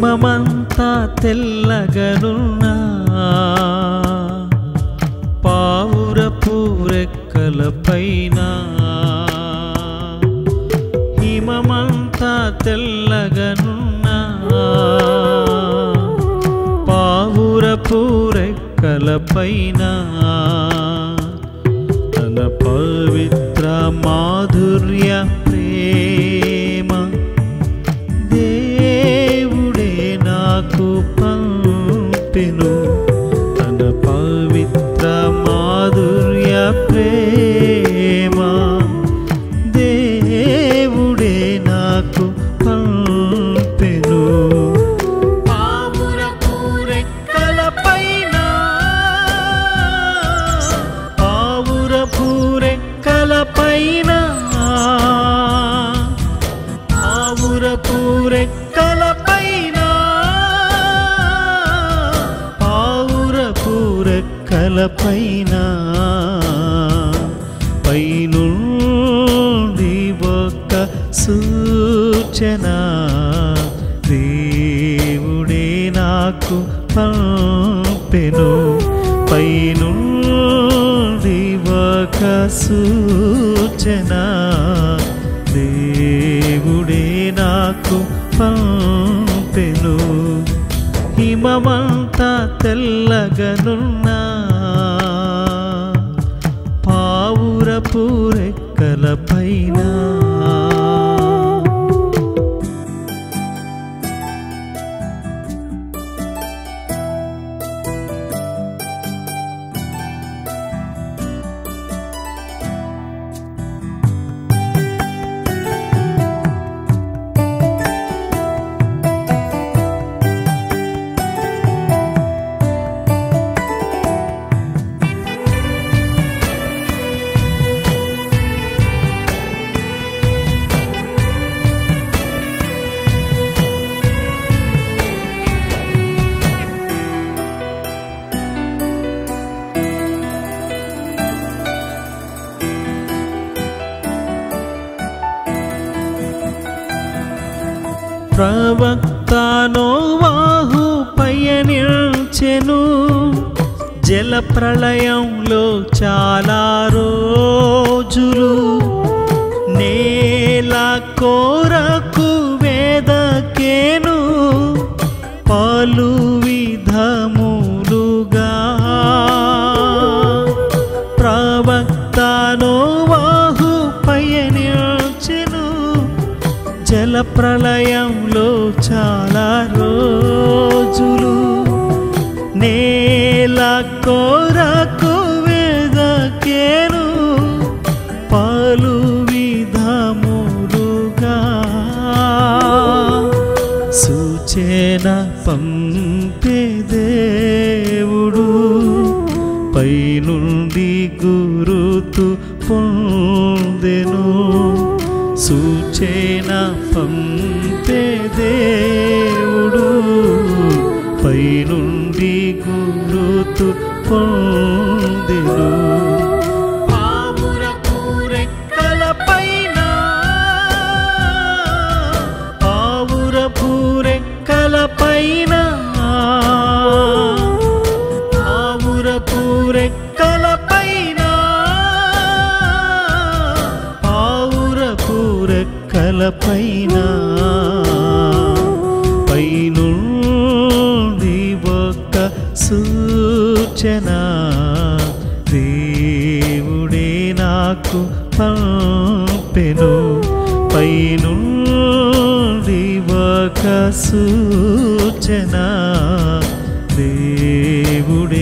హిమమంతా తెల్లగనున్నా పావురపు రెక్కలపైన హిమమంతా తెల్లగనున్నా పావురపు రెక్కలపైన తన పవిత్ర మాధుర్య ప్రేమ దేవుడే నాకు పంపెను తన పవిత్ర మాధుర్య ప్రేమ దేవుడే నాకు పంపెను పావురపు రెక్కలపైన పావురపు రెక్కలపైన పావురపు రెక్కలపైన పావురపు రెక్కలపైన పైనుండి ఒక సూచన దేవుడే నాకు పంపెను పైనుండి ఒక సూచన దేవుడే నాకు పంపెను హిమమంతా తెల్లగనున్నా పావురపు రెక్కలపైన ప్రవక్తానో వాహు పయనించెను జల ప్రళయంలో చాలా రోజులు నేల కోరకు వేదకేను పలు విధములుగా ప్రవక్తానో వాహు పయనించెను జల ప్రళయంలో చాలా రోజులు నేల కోరకు వేదకేను పలు విధములుగా సూచన పంపే దేవుడు పైనుండి గురుతు పొందెను సూచన పంపే దేవుడు పైనుండి గురుతు పొందెను పావురపు రెక్కలపైన పావురపు రెక్కలపైన పావురపు రెక్కలపైన పావురపు రెక్కలపైన పైనుండి ఒక సూచన దేవుడే నాకు పంపెను పైనుండి ఒక సూచన దేవుడే